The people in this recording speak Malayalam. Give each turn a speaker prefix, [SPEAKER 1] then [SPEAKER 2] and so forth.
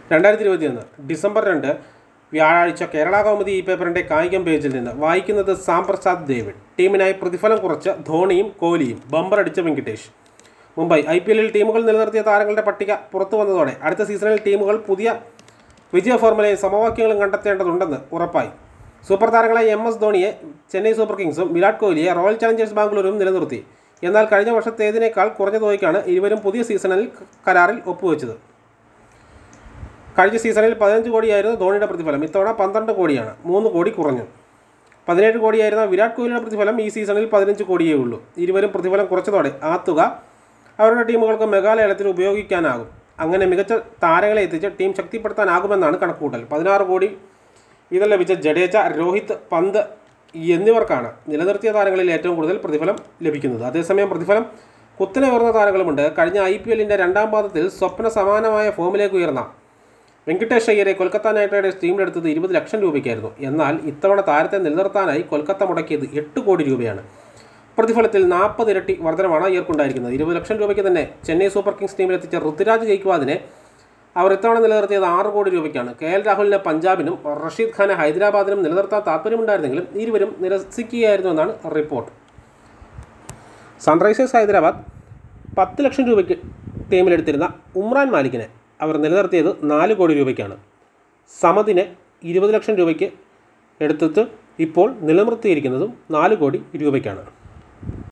[SPEAKER 1] രണ്ടായിരത്തി ഇരുപത്തിയൊന്ന് ഡിസംബർ രണ്ട് വ്യാഴാഴ്ച കേരള കൗമുദി ഈ പേപ്പറിൻ്റെ കായികം പേജിൽ നിന്ന് വായിക്കുന്നത് സാം പ്രസാദ് ഡേവിഡ് ടീമിനായി പ്രതിഫലം കുറച്ച് ധോണിയും കോഹ്ലിയും ബമ്പർ അടിച്ച വെങ്കിട്ടേഷ് മുംബൈ ഐ പി എല്ലിൽ ടീമുകൾ നിലനിർത്തിയ താരങ്ങളുടെ പട്ടിക പുറത്തു വന്നതോടെ അടുത്ത സീസണിൽ ടീമുകൾ പുതിയ വിജയ ഫോർമുലയും സമവാക്യങ്ങളും കണ്ടെത്തേണ്ടതുണ്ടെന്ന് ഉറപ്പായി സൂപ്പർ താരങ്ങളായ എം എസ് ധോണിയെ ചെന്നൈ സൂപ്പർ കിങ്സും വിരാട് കോഹ്ലിയെ റോയൽ ചലഞ്ചേഴ്സ് ബാംഗ്ലൂരും നിലനിർത്തി എന്നാൽ കഴിഞ്ഞ വർഷത്തേതിനേക്കാൾ കുറഞ്ഞ തുകയ്ക്കാണ് ഇരുവരും പുതിയ സീസണിൽ കരാറിൽ ഒപ്പുവെച്ചത് കഴിഞ്ഞ സീസണിൽ പതിനഞ്ച് കോടിയായിരുന്നു ധോണിയുടെ പ്രതിഫലം ഇത്തവണ പന്ത്രണ്ട് കോടിയാണ് മൂന്ന് കോടി കുറഞ്ഞു പതിനേഴ് കോടിയായിരുന്ന വിരാട് കോഹ്ലിയുടെ പ്രതിഫലം ഈ സീസണിൽ പതിനഞ്ച് കോടിയേ ഉള്ളൂ ഇരുവരും പ്രതിഫലം കുറച്ചതോടെ ആ തുക അവരുടെ ടീമുകൾക്ക് മെഗാലയത്തിൽ ഉപയോഗിക്കാനാകും അങ്ങനെ മികച്ച താരങ്ങളെ എത്തിച്ച് ടീം ശക്തിപ്പെടുത്താനാകുമെന്നാണ് കണക്കുകൂട്ടൽ പതിനാറ് കോടി ഇത് ലഭിച്ച ജഡേജ രോഹിത് പന്ത് എന്നിവർക്കാണ് നിലനിർത്തിയ താരങ്ങളിൽ ഏറ്റവും കൂടുതൽ പ്രതിഫലം ലഭിക്കുന്നത് അതേസമയം പ്രതിഫലം കുത്തനെ ഉയർന്ന താരങ്ങളുമുണ്ട് കഴിഞ്ഞ ഐ പി എല്ലിൻ്റെ രണ്ടാം പാദത്തിൽ സ്വപ്ന സമാനമായ ഫോമിലേക്ക് ഉയർന്ന വെങ്കടേഷ് അയ്യരെ കൊൽക്കത്ത നൈറ്റ് റൈഡേഴ്സ് ടീമിലെടുത്തത് ഇരുപത് ലക്ഷം രൂപയ്ക്കായിരുന്നു എന്നാൽ ഇത്തവണ താരത്തെ നിലനിർത്താനായി കൊൽക്കത്ത മുടക്കിയത് എട്ട് കോടി രൂപയാണ് പ്രതിഫലത്തിൽ നാൽപ്പത് ഇരട്ടി വർധനമാണ് അയ്യർക്കുണ്ടായിരിക്കുന്നത് ഇരുപത് ലക്ഷം രൂപയ്ക്ക് തന്നെ ചെന്നൈ സൂപ്പർ കിങ്സ് ടീമിലെത്തിച്ച ഋതുരാജ് ജയ്ക്വാദിനെ അവർ ഇത്തവണ നിലനിർത്തിയത് ആറ് കോടി രൂപയ്ക്കാണ് കെ എൽ രാഹുലിനെ പഞ്ചാബിനും റഷീദ് ഖാനെ ഹൈദരാബാദിനും നിലനിർത്താൻ താല്പര്യമുണ്ടായിരുന്നെങ്കിലും ഇരുവരും നിരസിക്കുകയായിരുന്നു എന്നാണ് റിപ്പോർട്ട് സൺറൈസേഴ്സ് ഹൈദരാബാദ് പത്ത് ലക്ഷം രൂപയ്ക്ക് ടീമിലെടുത്തിരുന്ന ഉമ്രാൻ മാലിക്കിനെ അവർ നിലനിർത്തിയത് നാല് കോടി രൂപയ്ക്കാണ് സമദിനെ ഇരുപത് ലക്ഷം രൂപയ്ക്ക് എടുത്തിട്ട് ഇപ്പോൾ നിലനിർത്തിയിരിക്കുന്നതും നാല് കോടി രൂപയ്ക്കാണ്